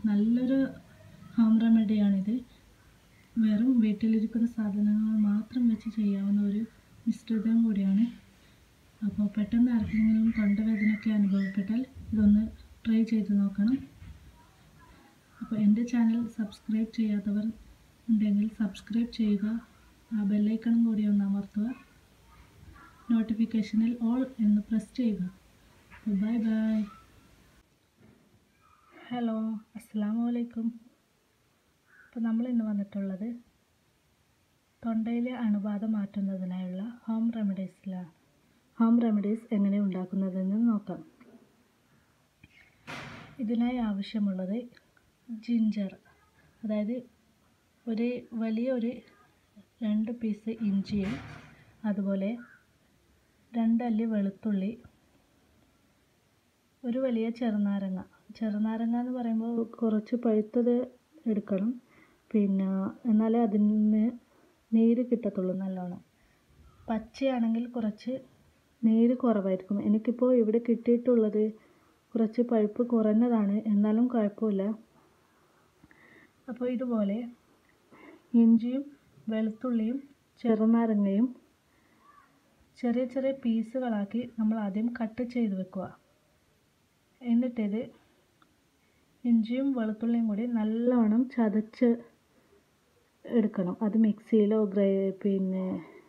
നല്ലൊരു ഹോം റെമഡിയാണിത് വെറും വീട്ടിലിരിക്കുന്ന സാധനങ്ങൾ മാത്രം വെച്ച് ചെയ്യാവുന്ന ഒരു മിശ്രിതം കൂടിയാണ് അപ്പോൾ പെട്ടെന്ന് ആർക്കെങ്കിലും തൊണ്ടവേദനയൊക്കെ അനുഭവപ്പെട്ടാൽ ഇതൊന്ന് ട്രൈ ചെയ്ത് നോക്കണം അപ്പോൾ എൻ്റെ ചാനൽ സബ്സ്ക്രൈബ് ചെയ്യാത്തവർ ഉണ്ടെങ്കിൽ സബ്സ്ക്രൈബ് ചെയ്യുക ആ ബെല്ലൈക്കണും കൂടി ഒന്ന് അമർത്തുക നോട്ടിഫിക്കേഷനിൽ ഓൾ എന്ന് പ്രസ് ചെയ്യുക ബൈ ബൈ ഹലോ അസ്സാം വലൈക്കും അപ്പോൾ നമ്മൾ ഇന്ന് വന്നിട്ടുള്ളത് തൊണ്ടയിലെ അണുബാധ മാറ്റുന്നതിനായുള്ള ഹോം റെമഡീസിലാണ് ഹോം റെമഡീസ് എങ്ങനെ ഉണ്ടാക്കുന്നതെന്ന് നോക്കാം ഇതിനായി ആവശ്യമുള്ളത് ജിഞ്ചർ അതായത് ഒരു വലിയ ഒരു രണ്ട് പീസ് ഇഞ്ചിയും അതുപോലെ രണ്ടല്ലി വെളുത്തുള്ളി ഒരു വലിയ ചെറുനാരങ്ങ ചെറുനാരങ്ങ എന്ന് പറയുമ്പോൾ കുറച്ച് പഴുത്തത് എടുക്കണം പിന്നെ എന്നാലേ അതിൽ നിന്ന് നീര് കിട്ടത്തുള്ളൂ നല്ലോണം പച്ചയാണെങ്കിൽ കുറച്ച് നീര് കുറവായിരിക്കും എനിക്കിപ്പോൾ ഇവിടെ കിട്ടിയിട്ടുള്ളത് കുറച്ച് പഴുപ്പ് കുറഞ്ഞതാണ് എന്നാലും കുഴപ്പമില്ല അപ്പോൾ ഇതുപോലെ ഇഞ്ചിയും വെളുത്തുള്ളിയും ചെറുനാരങ്ങയും ചെറിയ ചെറിയ പീസുകളാക്കി നമ്മൾ ആദ്യം കട്ട് ചെയ്ത് വെക്കുക എന്നിട്ടിത് ഇഞ്ചിയും വെളുത്തുള്ളിയും കൂടി നല്ലവണ്ണം ചതച്ച് എടുക്കണം അത് മിക്സിയിലോ ഗ്രൈ പിന്നെ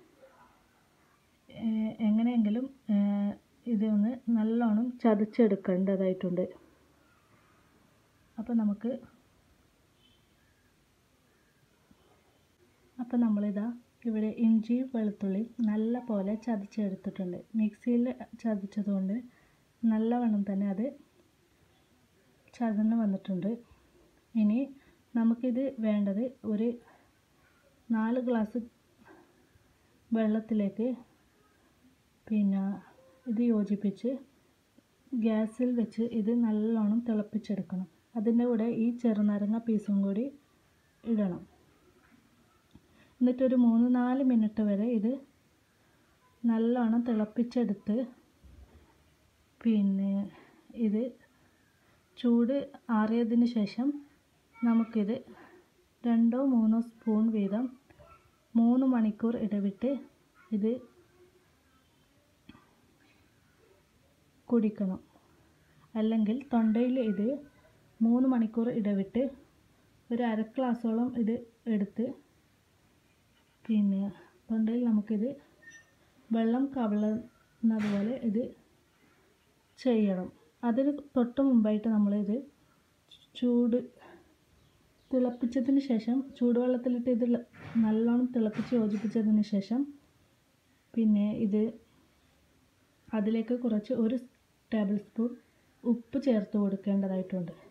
എങ്ങനെയെങ്കിലും ഇതൊന്ന് നല്ലോണം ചതച്ചെടുക്കേണ്ടതായിട്ടുണ്ട് അപ്പോൾ നമുക്ക് അപ്പോൾ നമ്മളിതാ ഇവിടെ ഇഞ്ചി വെളുത്തുള്ളി നല്ല പോലെ ചതച്ചെടുത്തിട്ടുണ്ട് മിക്സിയിൽ ചതച്ചതുകൊണ്ട് നല്ലവണ്ണം തന്നെ അത് ചതന്ന് വന്നിട്ടുണ്ട് ഇനി നമുക്കിത് വേണ്ടത് ഒരു നാല് ഗ്ലാസ് വെള്ളത്തിലേക്ക് പിന്നെ ഇത് യോജിപ്പിച്ച് ഗ്യാസിൽ വെച്ച് ഇത് നല്ലോണം തിളപ്പിച്ചെടുക്കണം അതിൻ്റെ കൂടെ ഈ ചെറുനാരങ്ങ പീസും കൂടി ഇടണം എന്നിട്ടൊരു മൂന്ന് നാല് മിനിറ്റ് വരെ ഇത് നല്ലോണം തിളപ്പിച്ചെടുത്ത് പിന്നെ ഇത് ചൂട് ആറിയതിന് ശേഷം നമുക്കിത് രണ്ടോ മൂന്നോ സ്പൂൺ വീതം മൂന്ന് മണിക്കൂർ ഇടവിട്ട് ഇത് കുടിക്കണം അല്ലെങ്കിൽ തൊണ്ടയിൽ ഇത് മൂന്ന് മണിക്കൂർ ഇടവിട്ട് ഒരു അര ഗ്ലാസോളം ഇത് എടുത്ത് പിന്നെ തൊണ്ടയിൽ നമുക്കിത് വെള്ളം കവിളുന്നത് പോലെ ഇത് ചെയ്യണം അതിന് തൊട്ട് മുമ്പായിട്ട് നമ്മളിത് ചൂട് തിളപ്പിച്ചതിന് ശേഷം ചൂടുവെള്ളത്തിലിട്ട് ഇത് നല്ലോണം തിളപ്പിച്ച് യോജിപ്പിച്ചതിന് ശേഷം പിന്നെ ഇത് അതിലേക്ക് കുറച്ച് ഒരു ടേബിൾ സ്പൂൺ ഉപ്പ് ചേർത്ത് കൊടുക്കേണ്ടതായിട്ടുണ്ട്